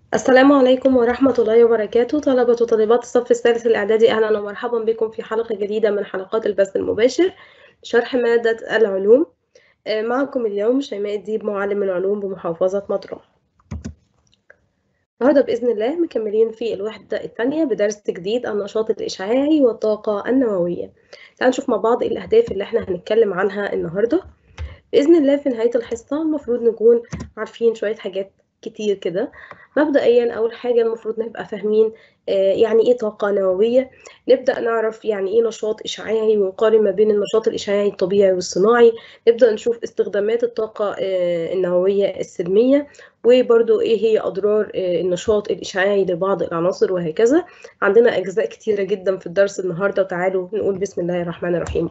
السلام عليكم ورحمة الله وبركاته طلبة وطالبات الصف الثالث الإعدادي أهلا ومرحبا بكم في حلقة جديدة من حلقات البث المباشر شرح مادة العلوم معكم اليوم شيماء الديب معلم العلوم بمحافظة مطروح النهارده بإذن الله مكملين في الوحدة الثانية بدرس جديد النشاط الإشعاعي والطاقة النووية تعالوا نشوف مع بعض إيه الأهداف اللي احنا هنتكلم عنها النهارده بإذن الله في نهاية الحصة المفروض نكون عارفين شوية حاجات كتير كده مبدئيا اول حاجه المفروض نبقى فاهمين يعني ايه طاقه نوويه نبدا نعرف يعني ايه نشاط اشعاعي ونقارن ما بين النشاط الاشعاعي الطبيعي والصناعي نبدا نشوف استخدامات الطاقه النوويه السلميه وبرده ايه هي اضرار النشاط الاشعاعي لبعض العناصر وهكذا عندنا اجزاء كتيره جدا في الدرس النهارده تعالوا نقول بسم الله الرحمن الرحيم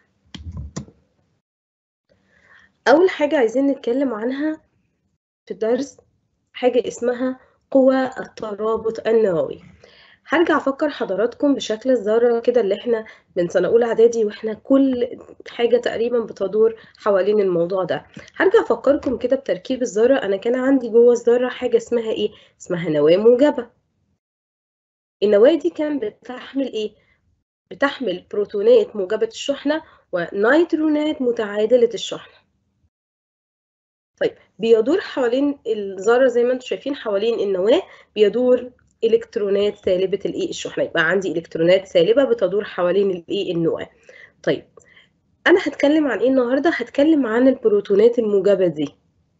اول حاجه عايزين نتكلم عنها في الدرس حاجة اسمها قوى الترابط النووي هرجع أفكر حضراتكم بشكل الذرة كده اللي احنا من سنة أولى إعدادي واحنا كل حاجة تقريبا بتدور حوالين الموضوع ده هرجع أفكركم كده بتركيب الذرة أنا كان عندي جوه الذرة حاجة اسمها إيه؟ اسمها نواة موجبة النواة دي كان بتحمل إيه؟ بتحمل بروتونات موجبة الشحنة ونيترونات متعادلة الشحنة طيب بيدور حوالين الذره زي ما انتم شايفين حوالين النواه بيدور الكترونات سالبه الايه الشحنه يبقى عندي الكترونات سالبه بتدور حوالين الايه النواه طيب انا هتكلم عن ايه النهارده هتكلم عن البروتونات الموجبه دي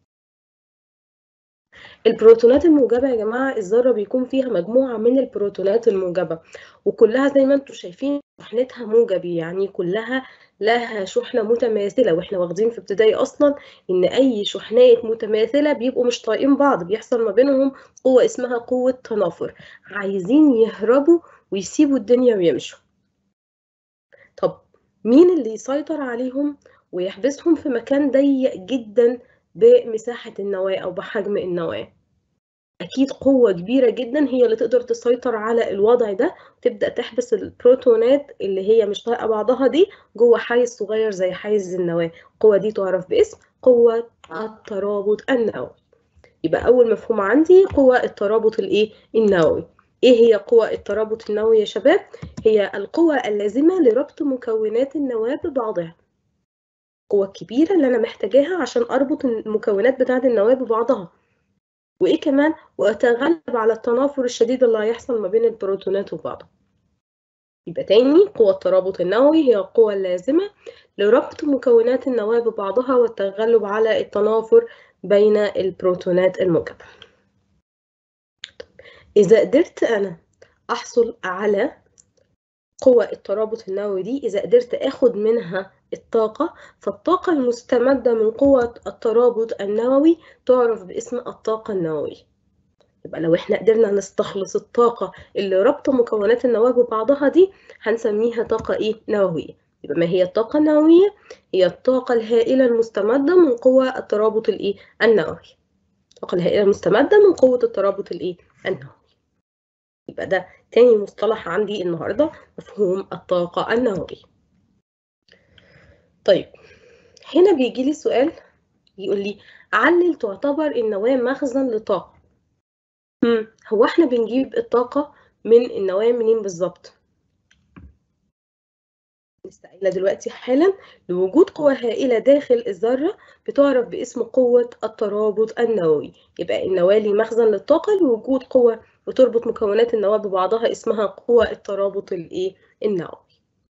البروتونات الموجبة يا جماعة الذرة بيكون فيها مجموعة من البروتونات الموجبة وكلها زي ما انتم شايفين شحنتها موجبي يعني كلها لها شحنة متماثلة واحنا واخدين في ابتدائي أصلا إن أي شحنات متماثلة بيبقوا مش طايقين بعض بيحصل ما بينهم قوة اسمها قوة تنافر عايزين يهربوا ويسيبوا الدنيا ويمشوا طب مين اللي يسيطر عليهم ويحبسهم في مكان ضيق جدا بمساحة النواة أو بحجم النواة أكيد قوة كبيرة جدا هي اللي تقدر تسيطر على الوضع ده وتبدأ تحبس البروتونات اللي هي مش طايقة بعضها دي جوه حيز صغير زي حيز النواة القوة دي تعرف باسم قوة الترابط النووي يبقى أول مفهوم عندي قوة الترابط الإيه النووي إيه هي قوة الترابط النووي يا شباب؟ هي القوة اللازمة لربط مكونات النواة ببعضها القوة الكبيرة اللي أنا محتاجاها عشان أربط المكونات بتاعة النواة ببعضها وإيه كمان وأتغلب على التنافر الشديد اللي هيحصل ما بين البروتونات وبعضها يبقى تاني قوة الترابط النووي هي القوة اللازمة لربط مكونات النواة ببعضها والتغلب على التنافر بين البروتونات الموجبة إذا قدرت أنا أحصل على قوة الترابط النووي دي إذا قدرت أخد منها الطاقة فالطاقة المستمدة من قوة الترابط النووي تعرف باسم الطاقة النووية يبقى لو احنا قدرنا نستخلص الطاقة اللي ربط مكونات النواة ببعضها دي هنسميها طاقة ايه نووية يبقى ما هي الطاقة النووية هي الطاقة الهائلة المستمدة من قوة الترابط الايه النووي الطاقة الهائلة المستمدة من قوة الترابط الايه النووي يبقى ده تاني مصطلح عندي النهاردة مفهوم الطاقة النووية طيب هنا بيجي لي سؤال يقول لي علل تعتبر النواة مخزن لطاقة هم. هو احنا بنجيب الطاقة من النواة منين بالظبط لسه قايله دلوقتي حالا لوجود قوة هائلة داخل الذرة بتعرف باسم قوة الترابط النووي يبقى النواة لي مخزن للطاقة لوجود قوة بتربط مكونات النواة ببعضها اسمها قوة الترابط الايه النووي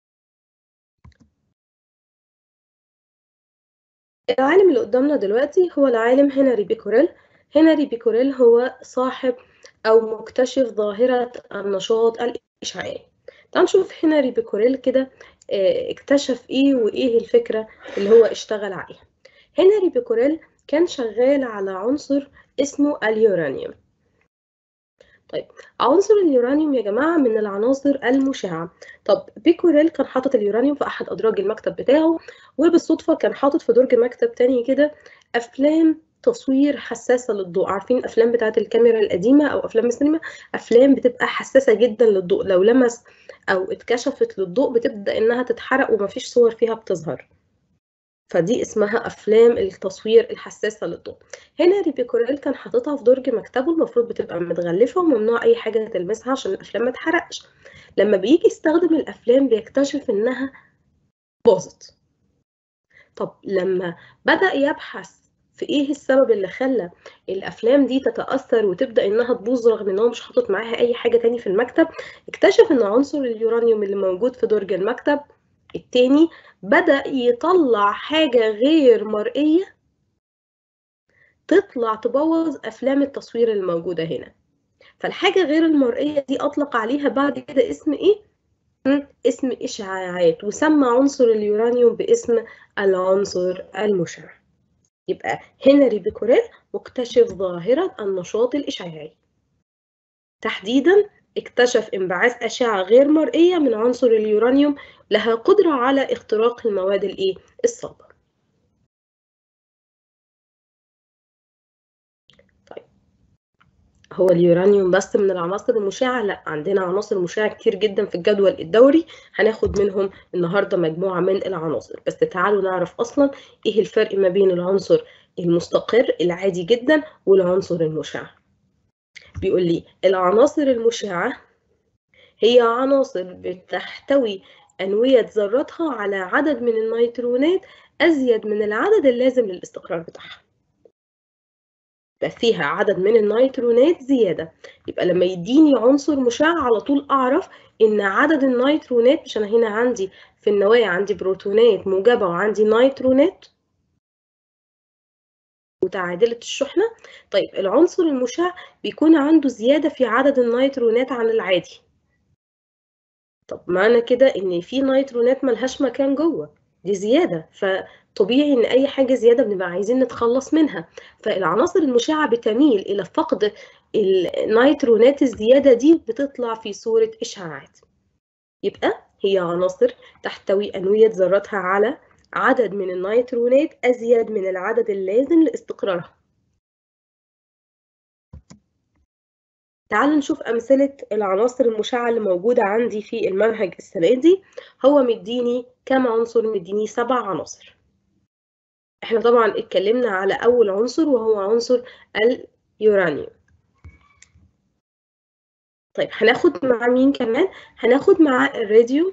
العالم اللي قدامنا دلوقتي هو العالم هنري بيكوريل هنري بيكوريل هو صاحب أو مكتشف ظاهرة النشاط الإشعاعي تعال نشوف هنري بيكوريل كده اكتشف إيه وإيه الفكرة اللي هو اشتغل عليها هنري بيكوريل كان شغال على عنصر اسمه اليورانيوم طيب عنصر اليورانيوم يا جماعة من العناصر المشعة طب بيكوريل كان حاطط اليورانيوم في أحد أدراج المكتب بتاعه وبالصدفة كان حاطط في درج مكتب تاني كده أفلام تصوير حساسة للضوء عارفين الأفلام بتاعة الكاميرا القديمة أو أفلام السينما أفلام بتبقى حساسة جدا للضوء لو لمس أو اتكشفت للضوء بتبدأ إنها تتحرق ومفيش صور فيها بتظهر فدي اسمها افلام التصوير الحساسه للضوء هنا ريبيكوريل كان حاططها في درج مكتبه المفروض بتبقى متغلفه وممنوع اي حاجه تلمسها عشان الافلام ما تحرقش لما بيجي يستخدم الافلام بيكتشف انها باظت طب لما بدا يبحث في ايه السبب اللي خلى الافلام دي تتاثر وتبدا انها تبوظ رغم ان هو مش حاطط معاها اي حاجه تاني في المكتب اكتشف ان عنصر اليورانيوم اللي موجود في درج المكتب التاني بدأ يطلع حاجة غير مرئية تطلع تبوظ أفلام التصوير الموجودة هنا فالحاجة غير المرئية دي أطلق عليها بعد كده اسم إيه؟ اسم إشعاعات وسمى عنصر اليورانيوم باسم العنصر المشع يبقى هنري بيكوريل مكتشف ظاهرة النشاط الإشعاعي تحديدا اكتشف انبعاث أشعة غير مرئية من عنصر اليورانيوم لها قدرة على اختراق المواد الايه الصلبة طيب هو اليورانيوم بس من العناصر المشعة لا عندنا عناصر مشعة كتير جدا في الجدول الدوري هناخد منهم النهاردة مجموعة من العناصر بس تعالوا نعرف أصلا إيه الفرق ما بين العنصر المستقر العادي جدا والعنصر المشع بيقول لي العناصر المشعة هي عناصر بتحتوي أنوية ذراتها على عدد من النيترونات أزيد من العدد اللازم للاستقرار بتاعها يبقى فيها عدد من النيترونات زيادة يبقى لما يديني عنصر مشع على طول أعرف إن عدد النيترونات مش أنا هنا عندي في النواة عندي بروتونات موجبة وعندي نيترونات متعادلة الشحنة طيب العنصر المشع بيكون عنده زيادة في عدد النيترونات عن العادي طب معنى كده ان في نيترونات ملهاش مكان جوه دي زياده فطبيعي ان اي حاجه زياده بنبقى عايزين نتخلص منها فالعناصر المشعه بتميل الى فقد النيترونات الزياده دي بتطلع في صوره اشعاعات يبقى هي عناصر تحتوي انويه ذراتها على عدد من النيترونات ازيد من العدد اللازم لاستقرارها تعالوا نشوف أمثلة العناصر المشعة اللي موجودة عندي في المنهج السنة دي هو مديني كم عنصر مديني سبع عناصر احنا طبعا اتكلمنا على أول عنصر وهو عنصر اليورانيوم طيب هناخد مع مين كمان هناخد مع الراديوم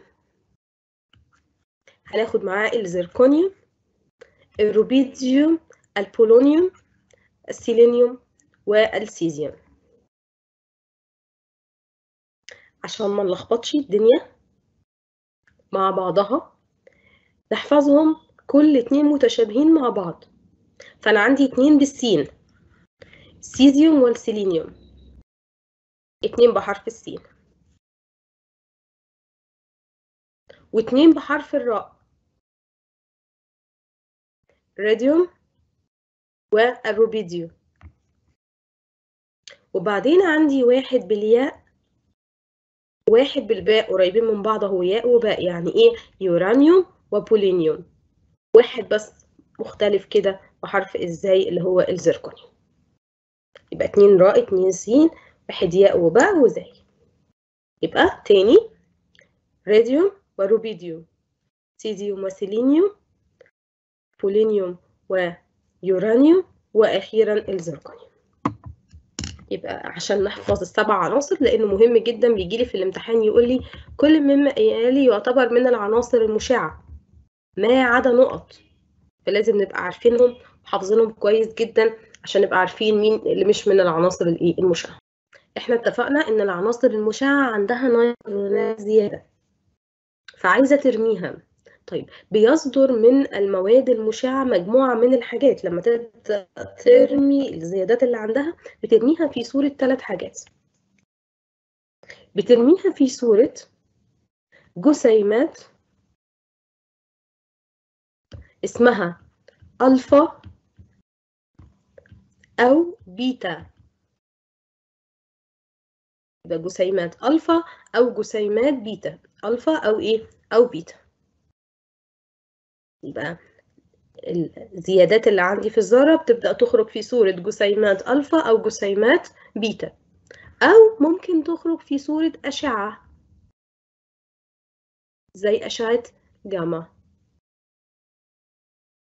هناخد معاه الزركونيوم الروبيديوم البولونيوم السيلينيوم والسيزيوم عشان ما نلخبطش الدنيا مع بعضها نحفظهم كل اتنين متشابهين مع بعض فأنا عندي اتنين بالسين السيزيوم والسيلينيوم اتنين بحرف السين واتنين بحرف الراء راديوم والروبيديوم وبعدين عندي واحد بالياء واحد بالباء قريبين من بعض هو ياء وباء يعني ايه يورانيوم وبولينيوم واحد بس مختلف كده بحرف ازاي اللي هو الزركونيوم يبقى اتنين راء اتنين سين واحد ياء وباء وزي يبقى تاني راديوم وروبيديوم سيزيوم وسيلينيوم بولينيوم ويورانيوم واخيرا الزركونيوم يبقى عشان نحفظ السبع عناصر لانه مهم جدا بيجي لي في الامتحان يقول لي كل مما يلي يعتبر من العناصر المشعه ما عدا نقط فلازم نبقى عارفينهم وحافظينهم كويس جدا عشان نبقى عارفين مين اللي مش من العناصر الايه المشعه احنا اتفقنا ان العناصر المشعه عندها نيترونات زياده فعايزه ترميها طيب بيصدر من المواد المشعة مجموعة من الحاجات لما ترمي الزيادات اللي عندها بترميها في صورة ثلاث حاجات بترميها في صورة جسيمات اسمها ألفا أو بيتا يبقى جسيمات ألفا أو جسيمات بيتا ألفا أو إيه أو بيتا يبقى الزيادات اللي عندي في الذرة بتبدأ تخرج في صورة جسيمات ألفا أو جسيمات بيتا أو ممكن تخرج في صورة أشعة زي أشعة جاما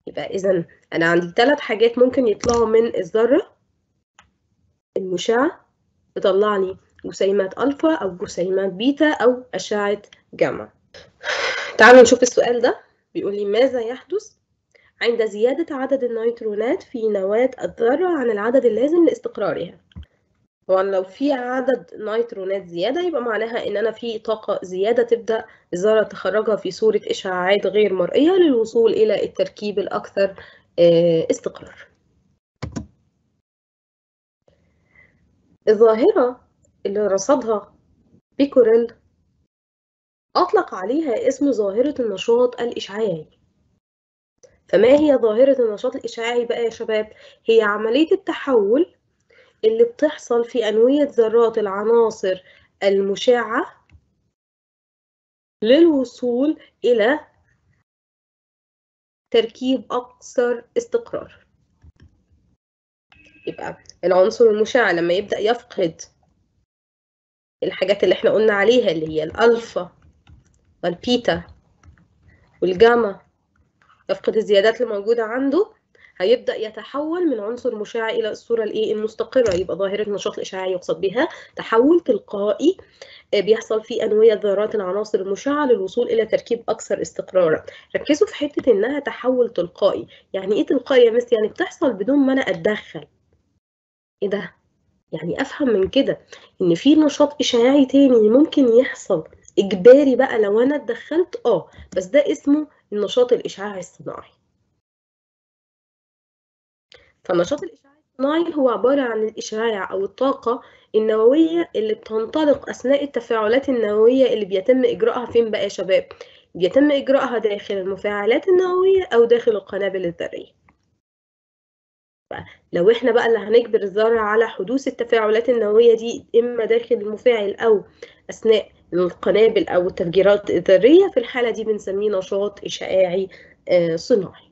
يبقى إذا أنا عندي ثلاث حاجات ممكن يطلعوا من الذرة المشعة يطلع لي جسيمات ألفا أو جسيمات بيتا أو أشعة جاما تعالوا نشوف السؤال ده بيقول لي ماذا يحدث عند زيادة عدد النيوترونات في نواة الذرة عن العدد اللازم لاستقرارها طبعا لو في عدد نيوترونات زيادة يبقى معناها إن أنا في طاقة زيادة تبدأ الذرة تخرجها في صورة إشعاعات غير مرئية للوصول إلى التركيب الأكثر استقرار الظاهرة اللي رصدها بيكوريل أطلق عليها اسم ظاهرة النشاط الإشعاعي فما هي ظاهرة النشاط الإشعاعي بقى يا شباب؟ هي عملية التحول اللي بتحصل في أنوية ذرات العناصر المشعة للوصول إلى تركيب أكثر استقرار يبقى العنصر المشع لما يبدأ يفقد الحاجات اللي احنا قلنا عليها اللي هي الألفا والبيتا والجاما يفقد الزيادات اللي موجودة عنده هيبدأ يتحول من عنصر مشع إلى الصورة الإيه المستقرة يبقى ظاهرة النشاط الإشعاعي يقصد بها تحول تلقائي بيحصل في أنوية ذرات العناصر المشعة للوصول إلى تركيب أكثر استقرارا ركزوا في حتة إنها تحول تلقائي يعني إيه تلقائي يا مس يعني بتحصل بدون ما أنا أتدخل إيه ده يعني أفهم من كده إن في نشاط إشعاعي تاني ممكن يحصل إجباري بقى لو أنا اتدخلت آه بس ده اسمه النشاط الإشعاعي الصناعي فالنشاط الإشعاعي الصناعي هو عبارة عن الإشعاع أو الطاقة النووية اللي بتنطلق أثناء التفاعلات النووية اللي بيتم إجراءها فين بقى يا شباب؟ بيتم إجراءها داخل المفاعلات النووية أو داخل القنابل الذرية. لو احنا بقى اللي هنجبر الذرة على حدوث التفاعلات النووية دي إما داخل المفاعل أو أثناء القنابل أو التفجيرات الذرية في الحالة دي بنسميه نشاط إشعاعي صناعي.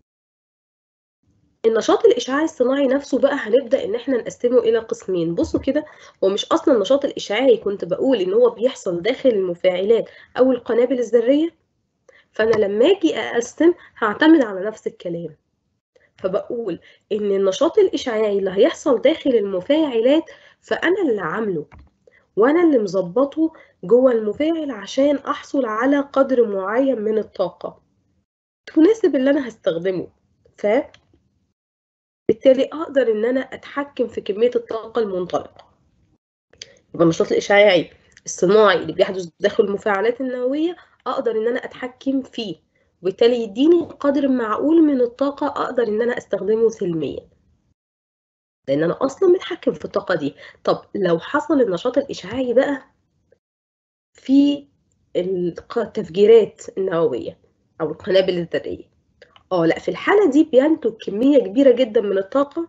النشاط الإشعاعي الصناعي نفسه بقى هنبدأ إن إحنا نقسمه إلى قسمين بصوا كده هو مش أصلا النشاط الإشعاعي كنت بقول إن هو بيحصل داخل المفاعلات أو القنابل الذرية فأنا لما أجي أقسم هعتمد على نفس الكلام فبقول إن النشاط الإشعاعي اللي هيحصل داخل المفاعلات فأنا اللي عامله وأنا اللي مظبطه جوه المفاعل عشان أحصل على قدر معين من الطاقة تناسب اللي أنا هستخدمه ف بالتالي اقدر ان انا اتحكم في كميه الطاقه المنطلقه يبقى النشاط الاشعاعي الصناعي اللي بيحدث داخل المفاعلات النوويه اقدر ان انا اتحكم فيه وبالتالي يديني قدر معقول من الطاقه اقدر ان انا استخدمه سلميا لان انا اصلا متحكم في الطاقه دي طب لو حصل النشاط الاشعاعي بقى في التفجيرات النوويه او القنابل الذريه اه لا في الحالة دي بينتج كمية كبيرة جدا من الطاقة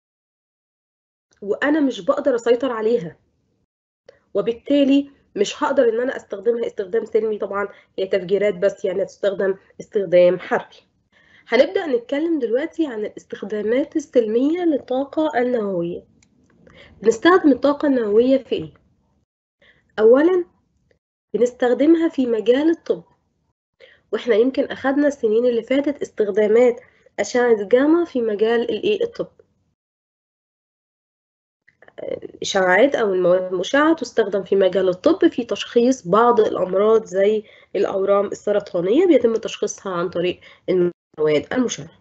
وأنا مش بقدر أسيطر عليها وبالتالي مش هقدر إن أنا أستخدمها استخدام سلمي طبعا هي تفجيرات بس يعني تستخدم استخدام حربي هنبدأ نتكلم دلوقتي عن الاستخدامات السلمية للطاقة النووية بنستخدم الطاقة النووية في إيه؟ أولا بنستخدمها في مجال الطب واحنا يمكن اخدنا السنين اللي فاتت استخدامات اشعه جاما في مجال الايه الطب الاشعاعات او المواد المشعه تستخدم في مجال الطب في تشخيص بعض الامراض زي الاورام السرطانيه بيتم تشخيصها عن طريق المواد المشعه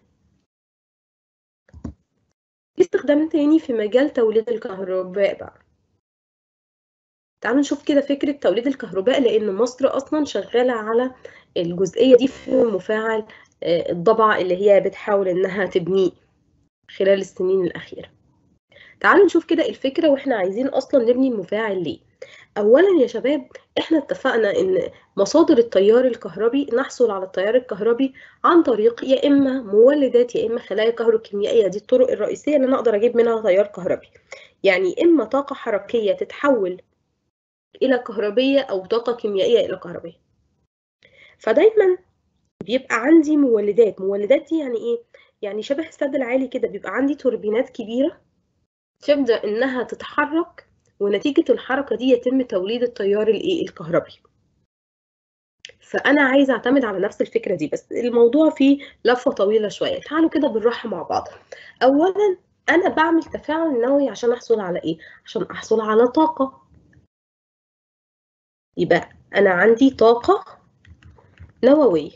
في استخدام تاني في مجال توليد الكهرباء بقى تعالوا نشوف كده فكرة توليد الكهرباء لأن مصر أصلا شغالة على الجزئية دي في مفاعل الضبع اللي هي بتحاول إنها تبنيه خلال السنين الأخيرة تعالوا نشوف كده الفكرة وإحنا عايزين أصلا نبني المفاعل ليه أولا يا شباب إحنا اتفقنا إن مصادر التيار الكهربي نحصل على التيار الكهربي عن طريق يا إما مولدات يا إما خلايا كهروكيميائية دي الطرق الرئيسية اللي أنا أقدر أجيب منها تيار كهربي يعني إما طاقة حركية تتحول إلى كهربية أو طاقة كيميائية إلى كهربية فدايما بيبقى عندي مولدات مولدات دي يعني إيه؟ يعني شبه السد العالي كده بيبقى عندي توربينات كبيرة تبدأ إنها تتحرك ونتيجة الحركة دي يتم توليد التيار الإيه الكهربي فانا عايزه اعتمد على نفس الفكره دي بس الموضوع فيه لفه طويله شويه تعالوا كده بالراحه مع بعض اولا انا بعمل تفاعل نووي عشان احصل على ايه عشان احصل على طاقه يبقى انا عندي طاقه نوويه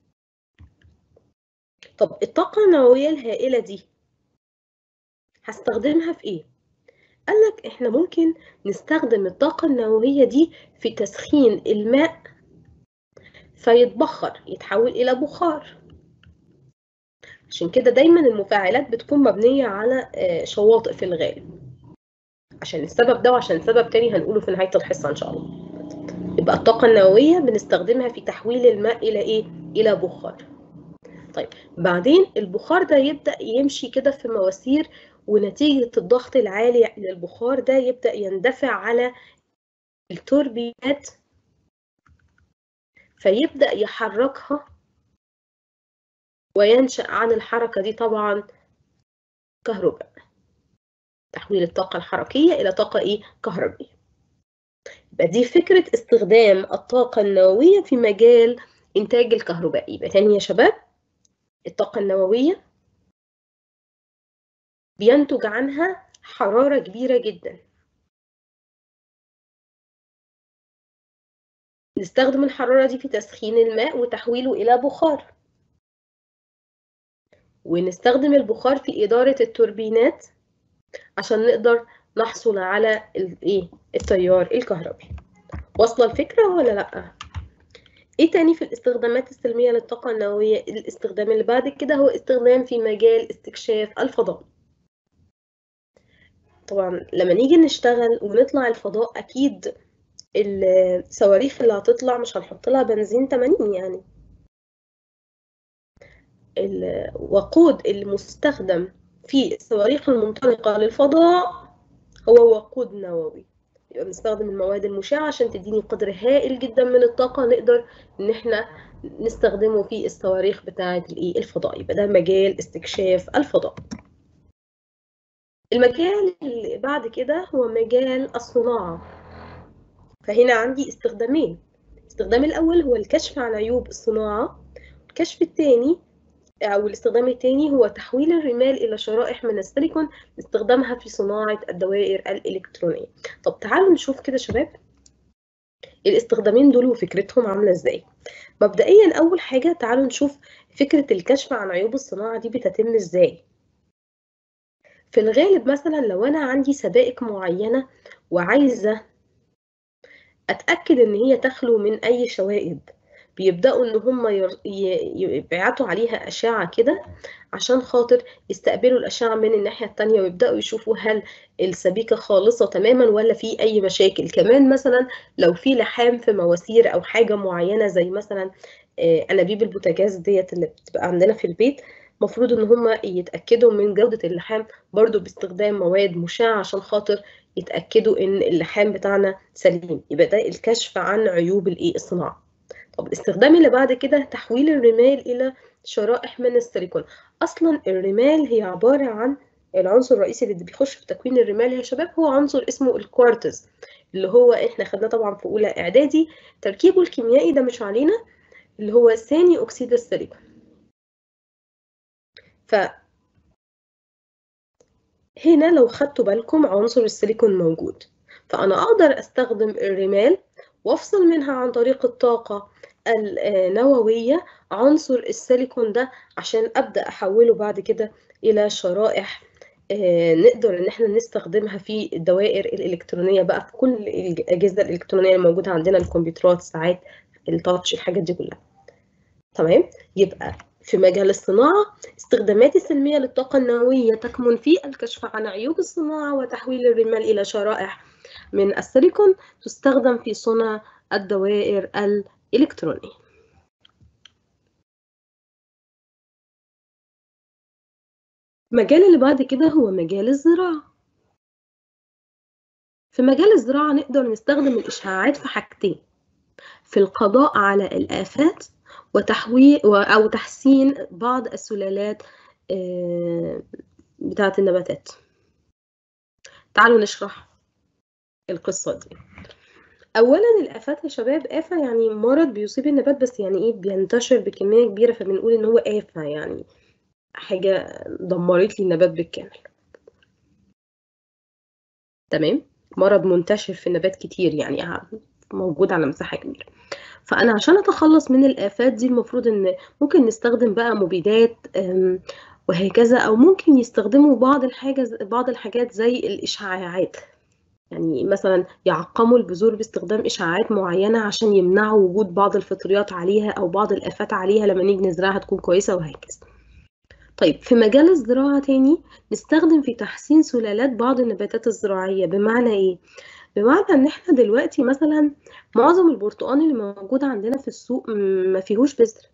طب الطاقه النوويه الهائله دي هستخدمها في ايه قال لك احنا ممكن نستخدم الطاقه النوويه دي في تسخين الماء فيتبخر يتحول الى بخار عشان كده دايما المفاعلات بتكون مبنيه على شواطئ في الغالب عشان السبب ده وعشان سبب تاني هنقوله في نهايه الحصه ان شاء الله يبقى الطاقه النوويه بنستخدمها في تحويل الماء الى ايه الى بخار طيب بعدين البخار ده يبدا يمشي كده في مواسير ونتيجه الضغط العالي للبخار ده يبدا يندفع على التوربينات فيبدا يحركها وينشا عن الحركه دي طبعا كهرباء تحويل الطاقه الحركيه الى طاقه ايه كهربيه يبقى دي فكره استخدام الطاقه النوويه في مجال انتاج الكهرباء يبقى تاني يا شباب الطاقه النوويه بينتج عنها حراره كبيره جدا نستخدم الحراره دي في تسخين الماء وتحويله الى بخار ونستخدم البخار في إدارة التوربينات عشان نقدر نحصل على الايه التيار الكهربي واصلة الفكرة ولا لأ؟ ايه تاني في الاستخدامات السلمية للطاقة النووية الاستخدام اللي بعد كده هو استخدام في مجال استكشاف الفضاء طبعا لما نيجي نشتغل ونطلع الفضاء اكيد الصواريخ اللي هتطلع مش هنحط لها بنزين 80 يعني الوقود المستخدم في الصواريخ المنطلقة للفضاء هو وقود نووي يبقى بنستخدم المواد المشعة عشان تديني قدر هائل جدا من الطاقة نقدر ان احنا نستخدمه في الصواريخ بتاعة الفضاء يبقى ده مجال استكشاف الفضاء المجال اللي بعد كده هو مجال الصناعة فهنا عندي استخدامين الاستخدام الأول هو الكشف عن عيوب الصناعة الكشف الثاني أو الاستخدام الثاني هو تحويل الرمال إلى شرائح من السيليكون لاستخدامها في صناعة الدوائر الإلكترونية طب تعالوا نشوف كده شباب الاستخدامين دول وفكرتهم عاملة ازاي مبدئيا أول حاجة تعالوا نشوف فكرة الكشف عن عيوب الصناعة دي بتتم ازاي في الغالب مثلا لو أنا عندي سبائك معينة وعايزة أتأكد إن هي تخلو من أي شوائب بيبدأوا إن هم يبعتوا عليها أشعة كده عشان خاطر يستقبلوا الأشعة من الناحية التانية ويبدأوا يشوفوا هل السبيكة خالصة تماما ولا في أي مشاكل كمان مثلا لو في لحام في مواسير أو حاجة معينة زي مثلا أنابيب البوتاجاز ديت اللي بتبقى عندنا في البيت مفروض إن هم يتأكدوا من جودة اللحام برضو باستخدام مواد مشعة عشان خاطر يتأكدوا إن اللحام بتاعنا سليم يبقى ده الكشف عن عيوب الإيه الصناعة طب الاستخدام اللي بعد كده تحويل الرمال إلى شرائح من السيليكون أصلا الرمال هي عبارة عن العنصر الرئيسي اللي بيخش في تكوين الرمال يا شباب هو عنصر اسمه الكوارتز اللي هو احنا خدناه طبعا في اولى اعدادي تركيبه الكيميائي ده مش علينا اللي هو ثاني اكسيد السيليكون ف هنا لو خدتوا بالكم عنصر السيليكون موجود فانا اقدر استخدم الرمال وافصل منها عن طريق الطاقة النووية عنصر السيليكون ده عشان ابدأ احوله بعد كده الى شرائح نقدر ان احنا نستخدمها في الدوائر الالكترونيه بقى في كل الاجهزه الالكترونيه الموجوده عندنا الكمبيوترات الساعات التاتش الحاجات دي كلها تمام يبقى في مجال الصناعة استخدامات السلمية للطاقة النووية تكمن في الكشف عن عيوب الصناعة وتحويل الرمال إلى شرائح من السيليكون تستخدم في صنع الدوائر الإلكترونية المجال اللي بعد كده هو مجال الزراعة في مجال الزراعة نقدر نستخدم الإشعاعات في حاجتين في القضاء على الآفات وتحويل أو تحسين بعض السلالات بتاعة النباتات تعالوا نشرح القصة دي اولا الافات يا شباب افه يعني مرض بيصيب النبات بس يعني ايه بينتشر بكميه كبيره فبنقول ان هو افه يعني حاجه دمرت لي النبات بالكامل تمام مرض منتشر في النبات كتير يعني موجود على مساحه كبيره فانا عشان اتخلص من الافات دي المفروض ان ممكن نستخدم بقى مبيدات وهكذا او ممكن يستخدموا بعض الحاجه بعض الحاجات زي الاشعاعات يعني مثلا يعقموا البذور باستخدام اشعاعات معينه عشان يمنعوا وجود بعض الفطريات عليها او بعض الافات عليها لما نيجي نزرعها تكون كويسه وهكذا طيب في مجال الزراعه تاني نستخدم في تحسين سلالات بعض النباتات الزراعيه بمعنى ايه بمعنى ان احنا دلوقتي مثلا معظم البرتقال اللي موجود عندنا في السوق ما فيهوش بذر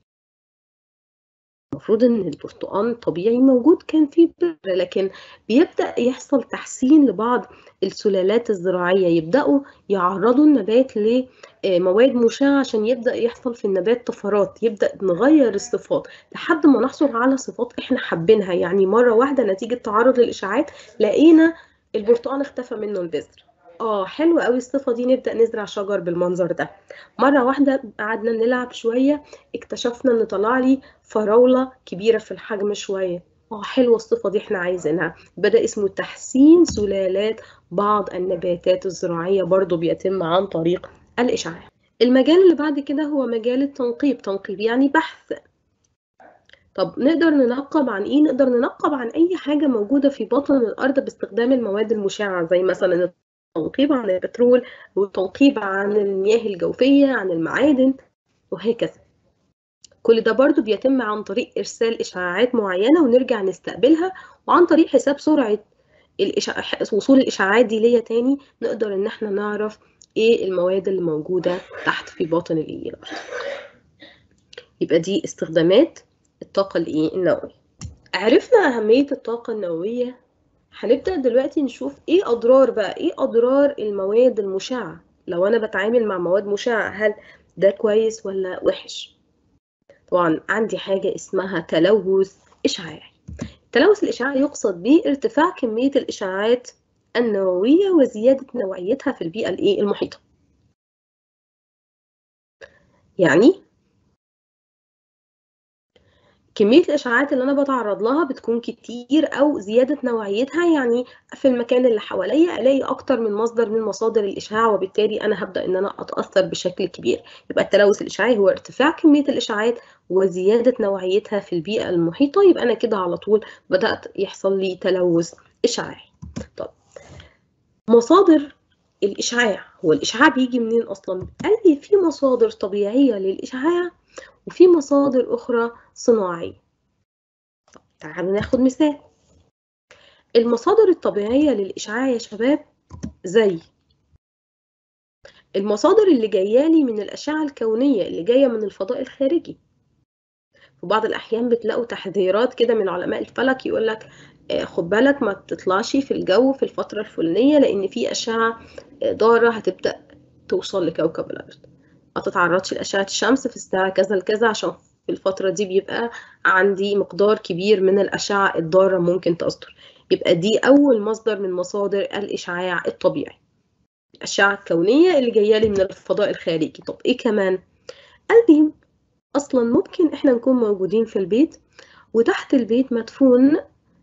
المفروض ان البرتقال طبيعي موجود كان فيه بذر لكن بيبدا يحصل تحسين لبعض السلالات الزراعيه يبداوا يعرضوا النبات لمواد مشعه عشان يبدا يحصل في النبات طفرات يبدا نغير الصفات لحد ما نحصل على صفات احنا حابينها يعني مره واحده نتيجه تعرض للاشعاعات لقينا البرتقال اختفى منه البذر اه حلو قوي الصفه دي نبدا نزرع شجر بالمنظر ده مره واحده قعدنا نلعب شويه اكتشفنا ان طلع لي فراوله كبيره في الحجم شويه اه حلوه الصفه دي احنا عايزينها بدا اسمه تحسين سلالات بعض النباتات الزراعيه برضو بيتم عن طريق الاشعاع المجال اللي بعد كده هو مجال التنقيب تنقيب يعني بحث طب نقدر ننقب عن ايه نقدر ننقب عن اي حاجه موجوده في بطن الارض باستخدام المواد المشعه زي مثلا التنقيب عن البترول والتنقيب عن المياه الجوفية عن المعادن وهكذا كل ده برضو بيتم عن طريق إرسال إشعاعات معينة ونرجع نستقبلها وعن طريق حساب سرعة الإشع... وصول الإشعاعات دي ليا تاني نقدر إن احنا نعرف إيه المواد اللي موجودة تحت في باطن الأرض يبقى دي استخدامات الطاقة الإيه النووية عرفنا أهمية الطاقة النووية هنبدأ دلوقتي نشوف ايه اضرار بقى ايه اضرار المواد المشعة لو انا بتعامل مع مواد مشعة هل ده كويس ولا وحش طبعا عندي حاجة اسمها تلوث اشعاعي التلوث الاشعاعي يقصد به ارتفاع كمية الاشعاعات النووية وزيادة نوعيتها في البيئة الايه المحيطة يعني كمية الإشعاعات اللي أنا بتعرض لها بتكون كتير أو زيادة نوعيتها يعني في المكان اللي حواليا ألاقي أكتر من مصدر من مصادر الإشعاع وبالتالي أنا هبدأ إن أنا أتأثر بشكل كبير يبقى التلوث الإشعاعي هو ارتفاع كمية الإشعاعات وزيادة نوعيتها في البيئة المحيطة يبقى أنا كده على طول بدأت يحصل لي تلوث إشعاعي طب مصادر الإشعاع هو الإشعاع بيجي منين أصلا؟ قال لي في مصادر طبيعية للإشعاع وفي مصادر أخرى صناعية طب تعالوا ناخد مثال المصادر الطبيعية للإشعاع يا شباب زي المصادر اللي جاية لي من الأشعة الكونية اللي جاية من الفضاء الخارجي في بعض الأحيان بتلاقوا تحذيرات كده من علماء الفلك يقول لك خد بالك ما تطلعش في الجو في الفترة الفلانية لأن في أشعة ضارة هتبدأ توصل لكوكب الأرض ما تتعرضش لأشعة الشمس في الساعة كذا لكذا عشان في الفترة دي بيبقى عندي مقدار كبير من الأشعة الضارة ممكن تصدر يبقى دي أول مصدر من مصادر الإشعاع الطبيعي الأشعة الكونية اللي جاية لي من الفضاء الخارجي طب إيه كمان؟ قال لي أصلا ممكن إحنا نكون موجودين في البيت وتحت البيت مدفون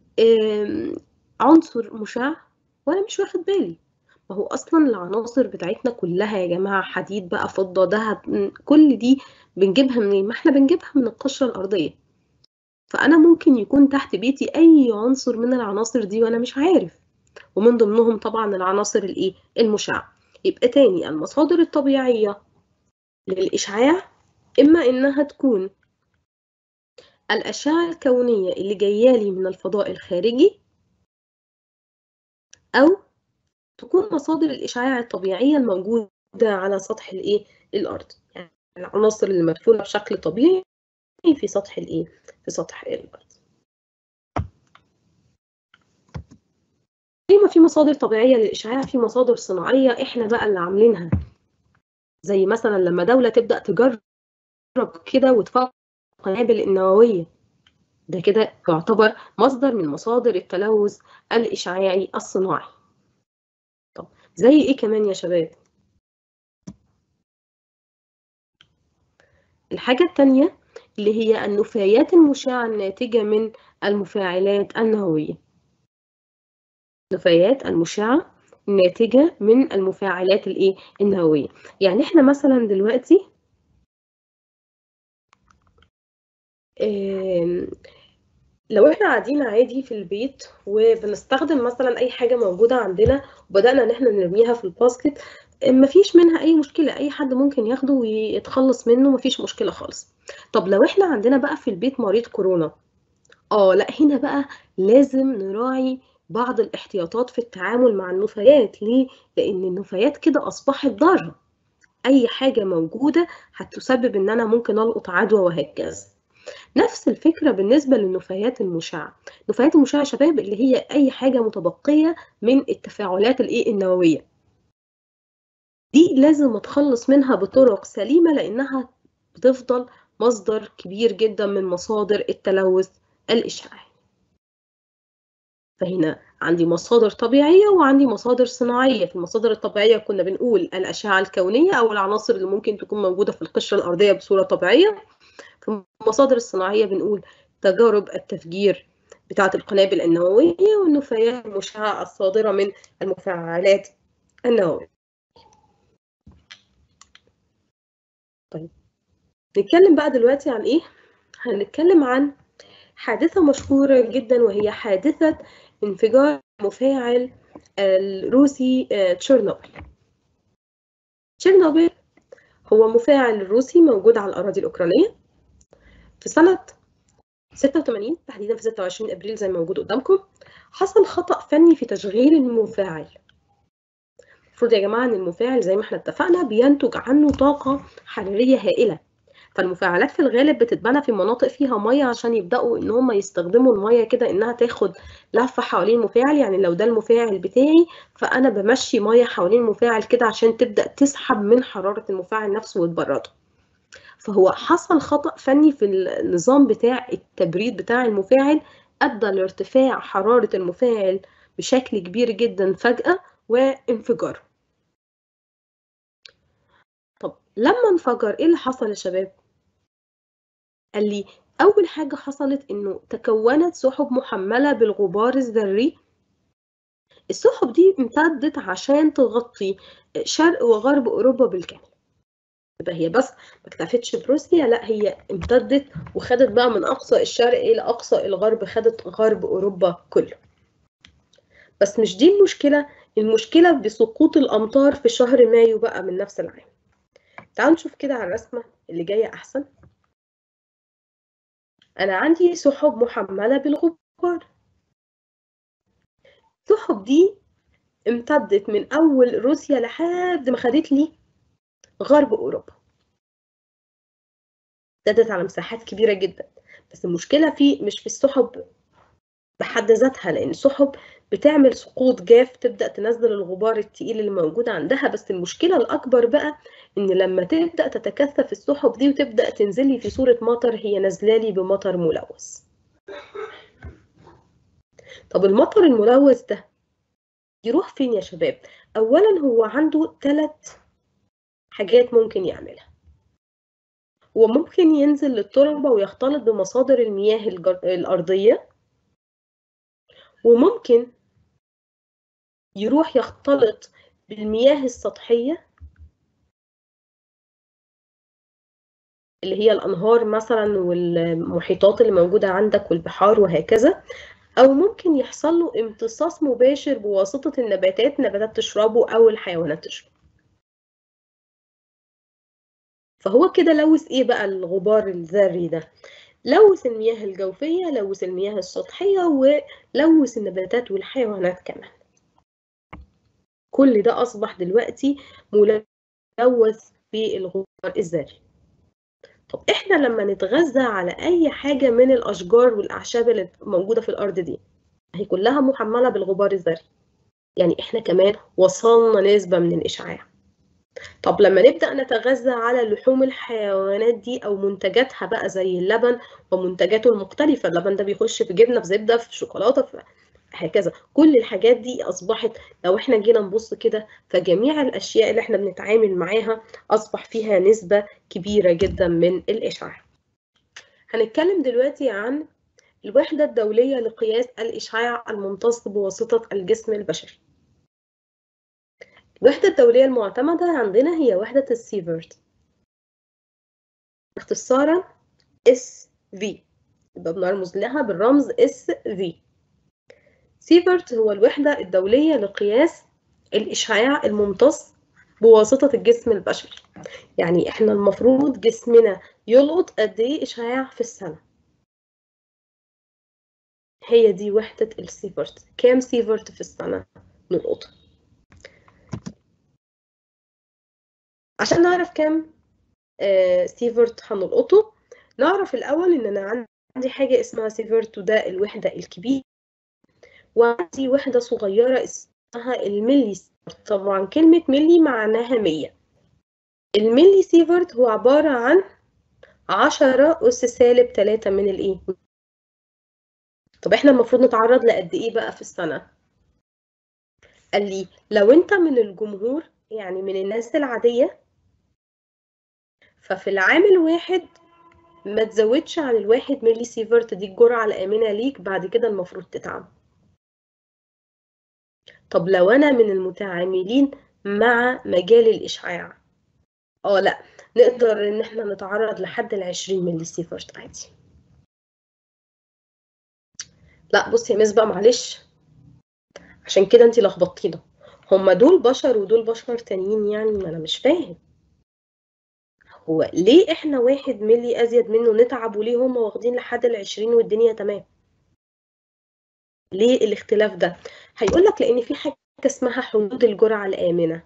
عنصر مشع وأنا مش واخد بالي ما هو اصلا العناصر بتاعتنا كلها يا جماعه حديد بقى فضه ذهب كل دي بنجيبها منين ما احنا بنجيبها من القشره الارضيه فانا ممكن يكون تحت بيتي اي عنصر من العناصر دي وانا مش عارف ومن ضمنهم طبعا العناصر الايه المشعه يبقى تاني المصادر الطبيعيه للاشعاع اما انها تكون الاشعه الكونيه اللي جايه لي من الفضاء الخارجي او تكون مصادر الإشعاع الطبيعية الموجودة على سطح الإيه الأرض يعني العناصر اللي مدفونة بشكل طبيعي في سطح الإيه في سطح الأرض زي ما في مصادر طبيعية للإشعاع في مصادر صناعية إحنا بقى اللي عاملينها زي مثلا لما دولة تبدأ تجرب كده وتفكر القنابل النووية ده كده يعتبر مصدر من مصادر التلوث الإشعاعي الصناعي طب زي ايه كمان يا شباب الحاجة التانية اللي هي النفايات المشعة الناتجة من المفاعلات النووية النفايات المشعة الناتجة من المفاعلات الايه النووية يعني احنا مثلا دلوقتي لو احنا قاعدين عادي في البيت وبنستخدم مثلا اي حاجه موجوده عندنا وبدانا ان احنا نرميها في الباسكت مفيش منها اي مشكله اي حد ممكن ياخده ويتخلص منه مفيش مشكله خالص طب لو احنا عندنا بقى في البيت مريض كورونا اه لا هنا بقى لازم نراعي بعض الاحتياطات في التعامل مع النفايات ليه لان النفايات كده اصبحت ضاره اي حاجه موجوده هتسبب ان انا ممكن القط عدوى وهكذا نفس الفكرة بالنسبة للنفايات المشعة النفايات المشعة يا شباب اللي هي أي حاجة متبقية من التفاعلات الإيه النووية دي لازم أتخلص منها بطرق سليمة لأنها بتفضل مصدر كبير جدا من مصادر التلوث الإشعاعي فهنا عندي مصادر طبيعية وعندي مصادر صناعية في المصادر الطبيعية كنا بنقول الأشعة الكونية أو العناصر اللي ممكن تكون موجودة في القشرة الأرضية بصورة طبيعية في المصادر الصناعية بنقول تجارب التفجير بتاعة القنابل النووية والنفايات المشعة الصادرة من المفاعلات النووية طيب نتكلم بقى دلوقتي عن ايه هنتكلم عن حادثة مشهورة جدا وهي حادثة انفجار مفاعل الروسي تشيرنوبل تشيرنوبل هو مفاعل روسي موجود على الأراضي الأوكرانية في سنة 86 تحديدا في 26 ابريل زي ما موجود قدامكم حصل خطأ فني في تشغيل المفاعل المفروض يا جماعة ان المفاعل زي ما احنا اتفقنا بينتج عنه طاقة حرارية هائلة فالمفاعلات في الغالب بتتبنى في مناطق فيها ميه عشان يبداوا ان هم يستخدموا الميه كده انها تاخد لفه حوالين المفاعل يعني لو ده المفاعل بتاعي فانا بمشي ميه حوالين المفاعل كده عشان تبدا تسحب من حراره المفاعل نفسه وتبرده فهو حصل خطأ فني في النظام بتاع التبريد بتاع المفاعل أدى لارتفاع حرارة المفاعل بشكل كبير جدا فجأة وانفجاره طب لما انفجر ايه اللي حصل يا شباب قال لي اول حاجه حصلت انه تكونت سحب محمله بالغبار الذري السحب دي امتدت عشان تغطي شرق وغرب اوروبا بالكامل يبقى هي بس ما اكتفتش بروسيا لا هي امتدت وخدت بقى من اقصى الشرق الى اقصى الغرب خدت غرب اوروبا كله بس مش دي المشكله المشكله بسقوط الامطار في شهر مايو بقى من نفس العام تعالوا نشوف كده على الرسمه اللي جايه احسن انا عندي سحب محمله بالغبار السحب دي امتدت من اول روسيا لحد ما خدت لي غرب أوروبا امتدت على مساحات كبيرة جدا بس المشكلة في مش في السحب بحد ذاتها لأن السحب بتعمل سقوط جاف تبدأ تنزل الغبار التقيل اللي موجود عندها بس المشكلة الأكبر بقى إن لما تبدأ تتكثف السحب دي وتبدأ تنزلي في صورة مطر هي نازلالي بمطر ملوث طب المطر الملوث ده يروح فين يا شباب؟ أولا هو عنده ثلاث حاجات ممكن يعملها هو ممكن ينزل للتربة ويختلط بمصادر المياه الأرضية وممكن يروح يختلط بالمياه السطحية اللي هي الأنهار مثلا والمحيطات اللي موجودة عندك والبحار وهكذا أو ممكن يحصل له امتصاص مباشر بواسطة النباتات نباتات تشربه أو الحيوانات تشربه فهو كده لوث ايه بقى الغبار الذري ده لوث المياه الجوفية لوث المياه السطحية ولوث النباتات والحيوانات كمان كل ده أصبح دلوقتي ملوث بالغبار الذري طب احنا لما نتغذى على أي حاجة من الأشجار والأعشاب اللي موجودة في الأرض دي هي كلها محملة بالغبار الذري يعني احنا كمان وصلنا نسبة من الإشعاع طب لما نبدأ نتغذى على لحوم الحيوانات دي أو منتجاتها بقى زي اللبن ومنتجاته المختلفة اللبن ده بيخش في جبنة في زبدة في شوكولاتة في هكذا كل الحاجات دي أصبحت لو احنا جينا نبص كده فجميع الأشياء اللي احنا بنتعامل معاها أصبح فيها نسبة كبيرة جدا من الإشعاع هنتكلم دلوقتي عن الوحدة الدولية لقياس الإشعاع الممتص بواسطة الجسم البشري الوحدة الدولية المعتمدة عندنا هي وحدة السيفرت اختصارا SV يبقى بنرمز لها بالرمز SV سيفرت هو الوحدة الدولية لقياس الإشعاع الممتص بواسطة الجسم البشري يعني احنا المفروض جسمنا يلقط قد ايه إشعاع في السنة هي دي وحدة السيفرت كام سيفرت في السنة نلقطها عشان نعرف كام آه سيفرت هنلقطه نعرف الأول إن أنا عندي حاجة اسمها سيفرت وده الوحدة الكبيرة وعندي وحدة صغيرة اسمها الملي سيفرت طبعا كلمة ملي معناها مية الملي سيفرت هو عبارة عن عشرة أس سالب تلاتة من الإيه؟ طب إحنا المفروض نتعرض لقد إيه بقى في السنة؟ قال لي لو أنت من الجمهور يعني من الناس العادية ففي العام الواحد ما تزودش عن الواحد ملي سيفرت دي الجرعة الآمنة ليك بعد كده المفروض تتعب طب لو أنا من المتعاملين مع مجال الإشعاع اه لا نقدر ان احنا نتعرض لحد ال 20 ملي سيفرت عادي لا بصي يا مس بقى معلش عشان كده انت لخبطتينا هما دول بشر ودول بشر تانيين يعني ما انا مش فاهم هو ليه احنا واحد ملي ازيد منه نتعب وليه هما واخدين لحد ال 20 والدنيا تمام ليه الاختلاف ده هيقول لك لان في حاجه اسمها حدود الجرعه الامنه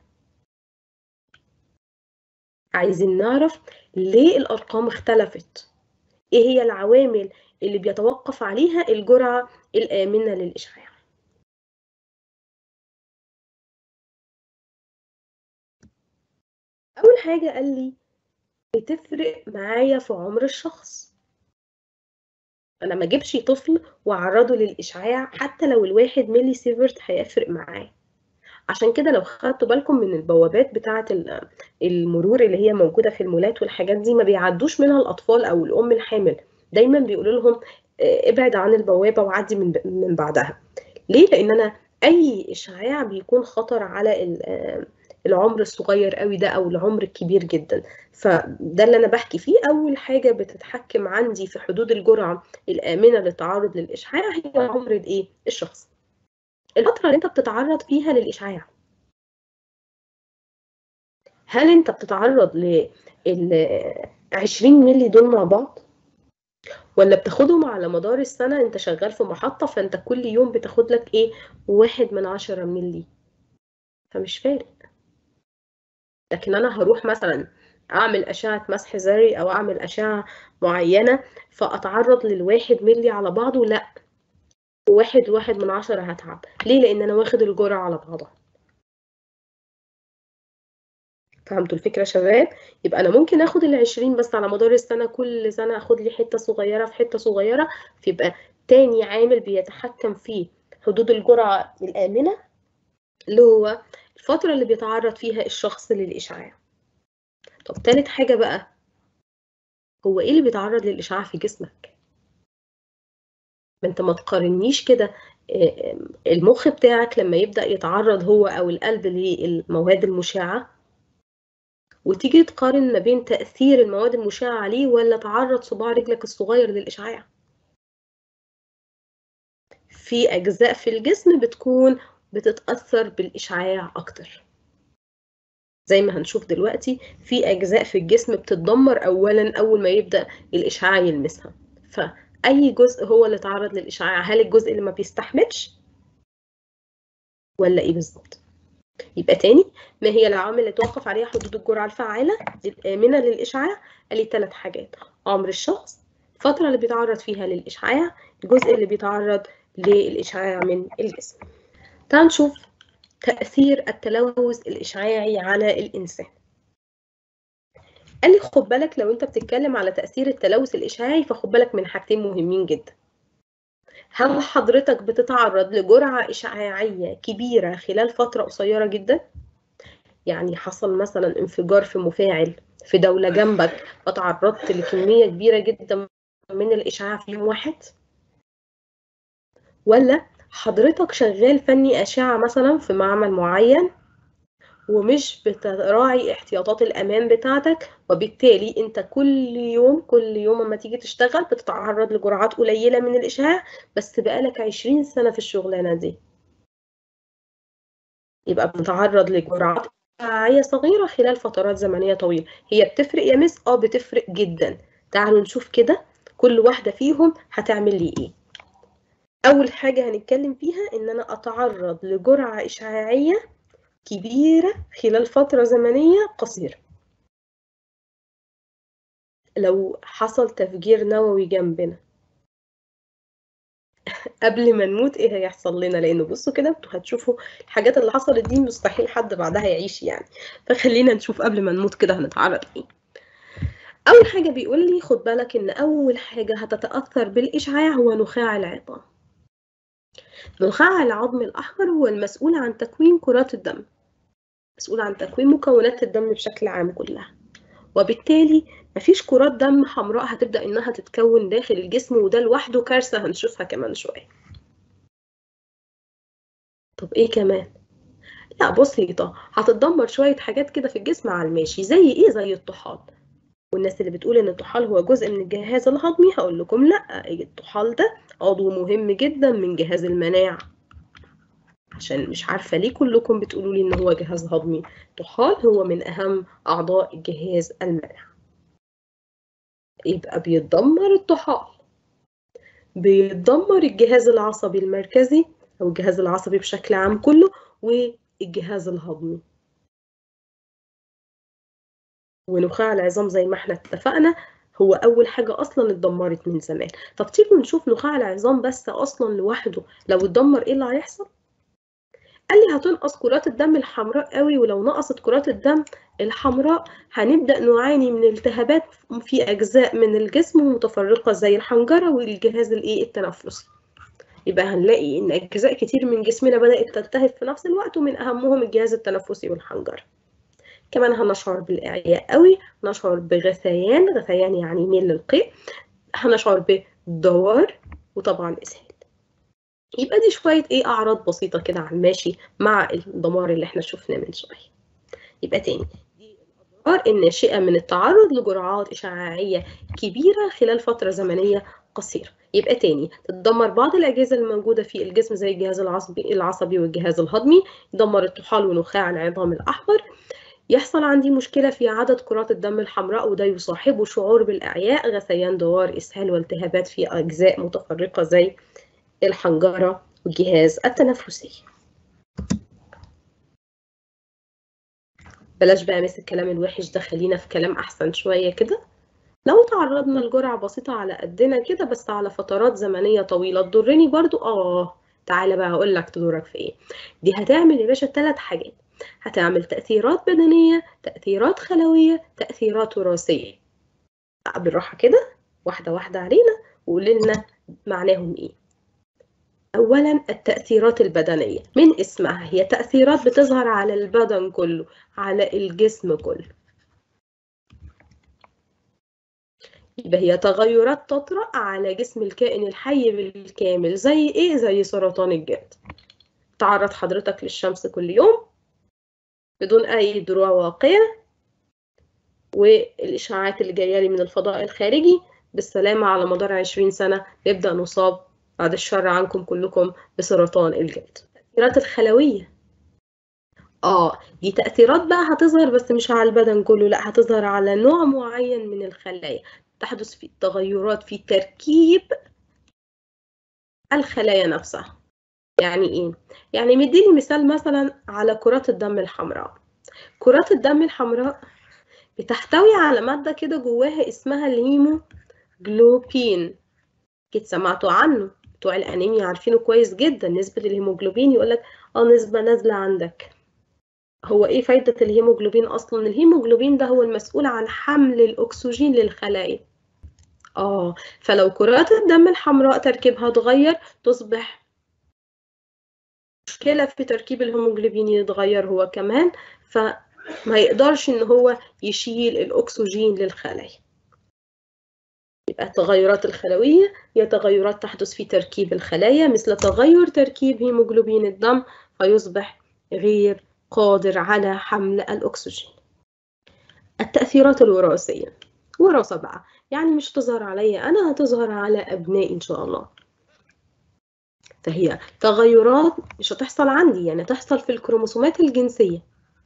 عايزين نعرف ليه الارقام اختلفت ايه هي العوامل اللي بيتوقف عليها الجرعه الامنه للاشعاع اول حاجه قال لي بتفرق معايا في عمر الشخص انا ما اجيبش طفل واعرضه للاشعاع حتى لو الواحد ملي سيفرت هيفرق معاه عشان كده لو خدتوا بالكم من البوابات بتاعه المرور اللي هي موجوده في المولات والحاجات دي ما بيعدوش منها الاطفال او الام الحامل دايما بيقولوا لهم ابعد عن البوابه وعدي من من بعدها ليه لان انا اي اشعاع بيكون خطر على العمر الصغير قوي ده او العمر الكبير جدا فده اللي انا بحكي فيه اول حاجه بتتحكم عندي في حدود الجرعه الامنه للتعرض للاشعاع هي عمر الايه الشخص الفتره اللي انت بتتعرض فيها للاشعاع هل انت بتتعرض لل 20 مللي دول مع بعض ولا بتاخدهم على مدار السنة انت شغال في محطة فانت كل يوم بتاخد لك ايه واحد من عشرة ملي فمش فارق لكن انا هروح مثلا اعمل اشعة مسح ذري او اعمل اشعة معينة فاتعرض للواحد ملي على بعضه لا واحد واحد من عشرة هتعب ليه لان انا واخد الجرعة على بعضها فهمتوا الفكرة يا شباب يبقى انا ممكن اخد العشرين بس على مدار السنة كل سنة اخد لي حتة صغيرة في حتة صغيرة فيبقى تاني عامل بيتحكم في حدود الجرعة الآمنة اللي هو الفترة اللي بيتعرض فيها الشخص للإشعاع طب تالت حاجة بقى هو ايه اللي بيتعرض للإشعاع في جسمك ما انت ما تقارنيش كده المخ بتاعك لما يبدأ يتعرض هو أو القلب للمواد المشعة وتيجي تقارن ما بين تأثير المواد المشعة عليه ولا تعرض صباع رجلك الصغير للإشعاع في أجزاء في الجسم بتكون بتتأثر بالإشعاع أكتر زي ما هنشوف دلوقتي في أجزاء في الجسم بتتدمر أولا أول ما يبدأ الإشعاع يلمسها فأي جزء هو اللي تعرض للإشعاع هل الجزء اللي ما بيستحملش ولا إيه بالظبط يبقى تاني ما هي العوامل اللي توقف عليها حدود الجرعة الفعالة الآمنة للإشعاع قال لي ثلاث حاجات عمر الشخص الفترة اللي بيتعرض فيها للإشعاع الجزء اللي بيتعرض للإشعاع من الجسم تعال نشوف تأثير التلوث الإشعاعي على الإنسان قال لي خد بالك لو أنت بتتكلم على تأثير التلوث الإشعاعي فخد بالك من حاجتين مهمين جدا هل حضرتك بتتعرض لجرعة إشعاعية كبيرة خلال فترة قصيرة جدا؟ يعني حصل مثلا انفجار في مفاعل في دولة جنبك فتعرضت لكمية كبيرة جدا من الإشعاع في يوم واحد؟ ولا حضرتك شغال فني أشعة مثلا في معمل معين ومش بتراعي احتياطات الأمان بتاعتك وبالتالي أنت كل يوم كل يوم لما تيجي تشتغل بتتعرض لجرعات قليلة من الإشعاع بس بقالك عشرين سنة في الشغلانة دي يبقى بتتعرض لجرعات إشعاعية صغيرة خلال فترات زمنية طويلة هي بتفرق يا مس؟ اه بتفرق جدا تعالوا نشوف كده كل واحدة فيهم هتعمل لي ايه أول حاجة هنتكلم فيها إن أنا أتعرض لجرعة إشعاعية كبيرة خلال فترة زمنية قصيرة لو حصل تفجير نووي جنبنا قبل ما نموت ايه هيحصل لنا لانه بصوا كده انتوا هتشوفوا الحاجات اللي حصلت دي مستحيل حد بعدها يعيش يعني فخلينا نشوف قبل ما نموت كده هنتعرض ايه اول حاجه بيقول لي خد بالك ان اول حاجه هتتاثر بالاشعاع هو نخاع العظام نخاع العظم الاحمر هو المسؤول عن تكوين كرات الدم مسؤول عن تكوين مكونات الدم بشكل عام كلها وبالتالي مفيش كرات دم حمراء هتبدأ إنها تتكون داخل الجسم وده لوحده كارثة هنشوفها كمان شوية طب إيه كمان؟ لا بسيطة هتتدمر شوية حاجات كده في الجسم على الماشي زي إيه؟ زي الطحال والناس اللي بتقول إن الطحال هو جزء من الجهاز الهضمي هقول لكم لأ الطحال ده عضو مهم جدا من جهاز المناعة عشان مش عارفة ليه كلكم بتقولوا لي إن هو جهاز هضمي طحال هو من أهم أعضاء الجهاز المناعي يبقى بيتدمر الطحال بيتدمر الجهاز العصبي المركزي أو الجهاز العصبي بشكل عام كله والجهاز الهضمي ونخاع العظام زي ما احنا اتفقنا هو أول حاجة أصلا اتدمرت من زمان طب تيجوا نشوف نخاع العظام بس أصلا لوحده لو اتدمر إيه اللي هيحصل؟ قال لي هتنقص كرات الدم الحمراء قوي ولو نقصت كرات الدم الحمراء هنبدأ نعاني من التهابات في أجزاء من الجسم متفرقة زي الحنجرة والجهاز الإيه التنفسي يبقى هنلاقي إن أجزاء كتير من جسمنا بدأت تلتهب في نفس الوقت ومن أهمهم الجهاز التنفسي والحنجرة كمان هنشعر بالإعياء قوي نشعر بغثيان غثيان يعني ميل للقيء هنشعر بدوار وطبعا إسهال يبقى دي شوية إيه أعراض بسيطة كده على الماشي مع الدمار اللي إحنا شفناه من شوية يبقى تاني دي الأضرار الناشئة من التعرض لجرعات إشعاعية كبيرة خلال فترة زمنية قصيرة يبقى تاني تتدمر بعض الأجهزة الموجودة في الجسم زي الجهاز العصبي العصبي والجهاز الهضمي يدمر الطحال ونخاع العظام الأحمر يحصل عندي مشكلة في عدد كرات الدم الحمراء وده يصاحبه شعور بالإعياء غثيان دوار إسهال والتهابات في أجزاء متفرقة زي الحنجرة والجهاز التنفسي بلاش بقى مثل الكلام الوحش ده خلينا في كلام أحسن شوية كده لو تعرضنا لجرعة بسيطة على قدنا كده بس على فترات زمنية طويلة تضرني برضو اه تعالى بقى هقول لك تضرك في ايه دي هتعمل يا باشا ثلاث حاجات هتعمل تأثيرات بدنية تأثيرات خلوية تأثيرات وراثية بالراحة كده واحدة واحدة علينا وقول لنا معناهم ايه أولا التأثيرات البدنية من اسمها هي تأثيرات بتظهر على البدن كله على الجسم كله يبقى هي تغيرات تطرأ على جسم الكائن الحي بالكامل زي ايه زي سرطان الجلد تعرض حضرتك للشمس كل يوم بدون اي دروع واقية والإشعاعات اللي جاية لي من الفضاء الخارجي بالسلامة على مدار 20 سنة نبدأ نصاب بعد الشر عنكم كلكم بسرطان الجلد التأثيرات الخلوية اه دي تأثيرات بقى هتظهر بس مش على البدن كله لا هتظهر على نوع معين من الخلايا تحدث في تغيرات في تركيب الخلايا نفسها يعني ايه يعني مديني مثال مثلا على كرات الدم الحمراء كرات الدم الحمراء بتحتوي على مادة كده جواها اسمها الهيموجلوبين اكيد سمعتوا عنه بتوع الانيميا عارفينه كويس جدا نسبة الهيموجلوبين يقولك اه نسبة نازلة عندك هو ايه فايدة الهيموجلوبين اصلا الهيموجلوبين ده هو المسؤول عن حمل الاكسجين للخلايا آه، فلو كرات الدم الحمراء تركيبها اتغيّر تصبح مشكلة في تركيب الهيموجلوبين يتغيّر هو كمان، فما يقدرش إن هو يشيل الأكسجين للخلايا. يبقى التغيرات الخلوية هي تغيرات تحدث في تركيب الخلايا مثل تغير تركيب هيموجلوبين الدم فيصبح غير قادر على حمل الأكسجين. التأثيرات الوراثية وراثة بقى يعني مش تظهر عليا أنا هتظهر على أبنائي إن شاء الله. فهي تغيرات مش هتحصل عندي يعني تحصل في الكروموسومات الجنسية.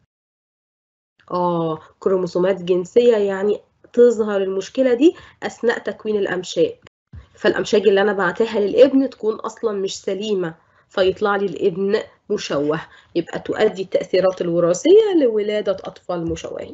آه كروموسومات جنسية يعني تظهر المشكلة دي أثناء تكوين الأمشاج فالأمشاج اللي أنا بعتها للابن تكون أصلا مش سليمة فيطلع لي الابن مشوه يبقى تؤدي التأثيرات الوراثية لولادة أطفال مشوهين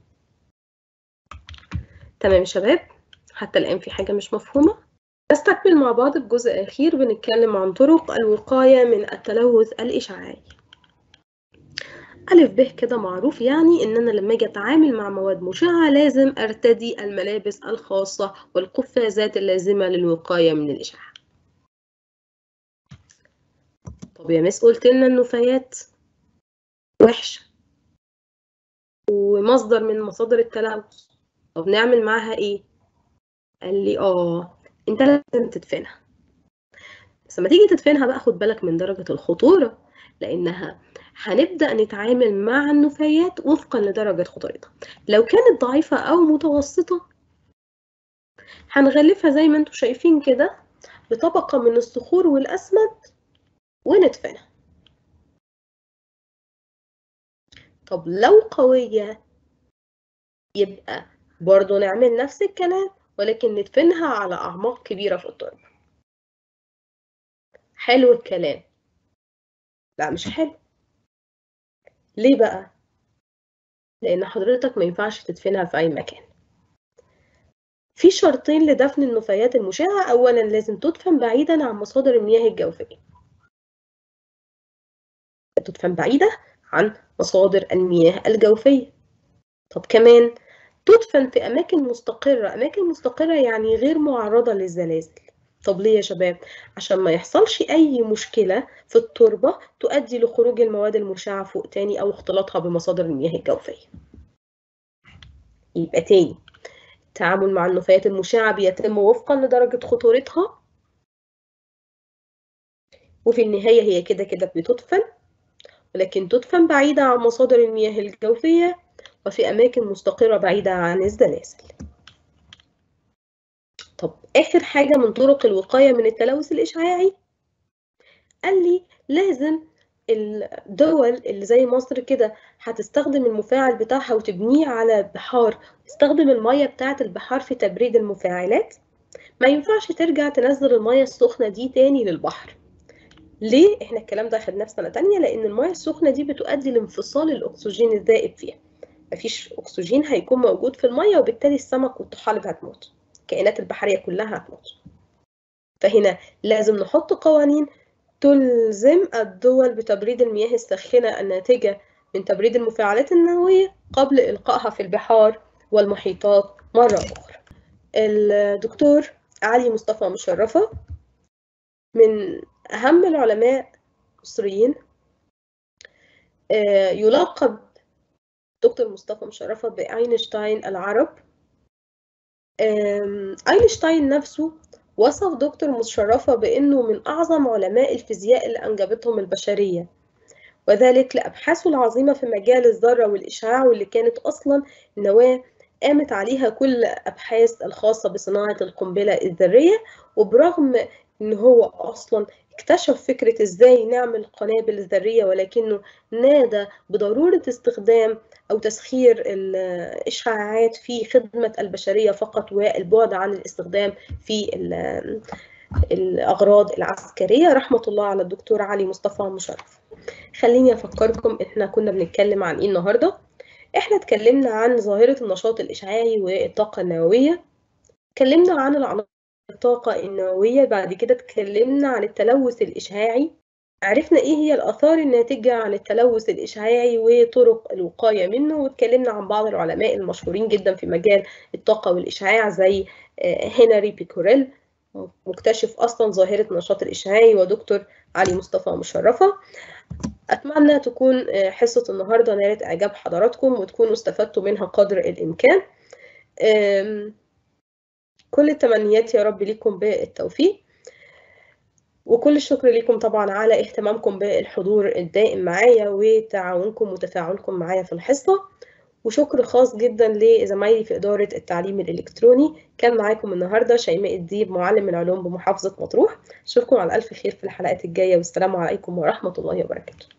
تمام يا شباب حتى الآن في حاجة مش مفهومة نستكمل مع بعض بجزء أخير بنتكلم عن طرق الوقاية من التلوث الإشعاعي ألف ب كده معروف يعني إن أنا لما أجي أتعامل مع مواد مشعة لازم أرتدي الملابس الخاصة والقفازات اللازمة للوقاية من الإشعاع. طب يا مس قلت لنا النفايات وحشة ومصدر من مصادر التلوث طب نعمل معاها إيه؟ قال لي آه أنت لازم تدفنها. بس لما تيجي تدفنها بقى خد بالك من درجة الخطورة لأنها هنبدأ نتعامل مع النفايات وفقا لدرجة خطورتها لو كانت ضعيفة أو متوسطة هنغلفها زي ما انتم شايفين كده بطبقة من الصخور والأسمد وندفنها طب لو قوية يبقى برضو نعمل نفس الكلام ولكن ندفنها على أعماق كبيرة في التربة حلو الكلام لا مش حلو ليه بقى؟ لأن حضرتك ما ينفعش تدفنها في أي مكان. في شرطين لدفن النفايات المشعة، أولاً لازم تدفن بعيداً عن مصادر المياه الجوفية. تدفن بعيدة عن مصادر المياه الجوفية. طب كمان تدفن في أماكن مستقرة، أماكن مستقرة يعني غير معرضة للزلازل. طب ليه يا شباب؟ عشان ما يحصلش أي مشكلة في التربة تؤدي لخروج المواد المشعة فوق تاني أو اختلاطها بمصادر المياه الجوفية. يبقى تاني التعامل مع النفايات المشعة بيتم وفقا لدرجة خطورتها وفي النهاية هي كده كده بتدفن ولكن تدفن بعيدة عن مصادر المياه الجوفية وفي أماكن مستقرة بعيدة عن الزلازل. طب آخر حاجة من طرق الوقاية من التلوث الإشعاعي قال لي لازم الدول اللي زي مصر كده هتستخدم المفاعل بتاعها وتبنيه على بحار تستخدم المية بتاعة البحار في تبريد المفاعلات ما ينفعش ترجع تنزل المية السخنة دي تاني للبحر ليه؟ احنا الكلام ده خدناه في سنة تانية لأن المية السخنة دي بتؤدي لانفصال الأكسجين الذائب فيها مفيش أكسجين هيكون موجود في المية وبالتالي السمك والطحالب هتموت الكائنات البحرية كلها هتموت فهنا لازم نحط قوانين تلزم الدول بتبريد المياه الساخنة الناتجة من تبريد المفاعلات النووية قبل إلقائها في البحار والمحيطات مرة أخرى الدكتور علي مصطفى مشرفة من أهم العلماء المصريين يلقب دكتور مصطفى مشرفة بأينشتاين العرب أينشتاين نفسه وصف دكتور مشرفة بأنه من أعظم علماء الفيزياء اللي أنجبتهم البشرية وذلك لأبحاثه العظيمة في مجال الذرة والإشعاع واللي كانت أصلا نواة قامت عليها كل أبحاث الخاصة بصناعة القنبلة الذرية وبرغم إن هو أصلا اكتشف فكرة إزاي نعمل قنابل ذرية ولكنه نادى بضرورة استخدام أو تسخير الإشعاعات في خدمة البشرية فقط والبعد عن الاستخدام في الأغراض العسكرية رحمة الله على الدكتور علي مصطفى مشرف خليني أفكركم إحنا كنا بنتكلم عن إيه النهاردة إحنا اتكلمنا عن ظاهرة النشاط الإشعاعي والطاقة النووية اتكلمنا عن العناصر الطاقة النووية بعد كده اتكلمنا عن التلوث الإشعاعي عرفنا إيه هي الآثار الناتجة عن التلوث الإشعاعي وطرق الوقاية منه واتكلمنا عن بعض العلماء المشهورين جدا في مجال الطاقة والإشعاع زي هنري بيكوريل مكتشف أصلا ظاهرة النشاط الإشعاعي ودكتور علي مصطفى مشرفة أتمنى تكون حصة النهاردة نالت إعجاب حضراتكم وتكونوا استفدتوا منها قدر الإمكان كل التمنيات يا رب لكم بالتوفيق وكل الشكر لكم طبعا على اهتمامكم بالحضور الدائم معايا وتعاونكم وتفاعلكم معايا في الحصة وشكر خاص جدا لزمايلي في إدارة التعليم الإلكتروني كان معاكم النهاردة شيماء الديب معلم العلوم بمحافظة مطروح أشوفكم على ألف خير في الحلقات الجاية والسلام عليكم ورحمة الله وبركاته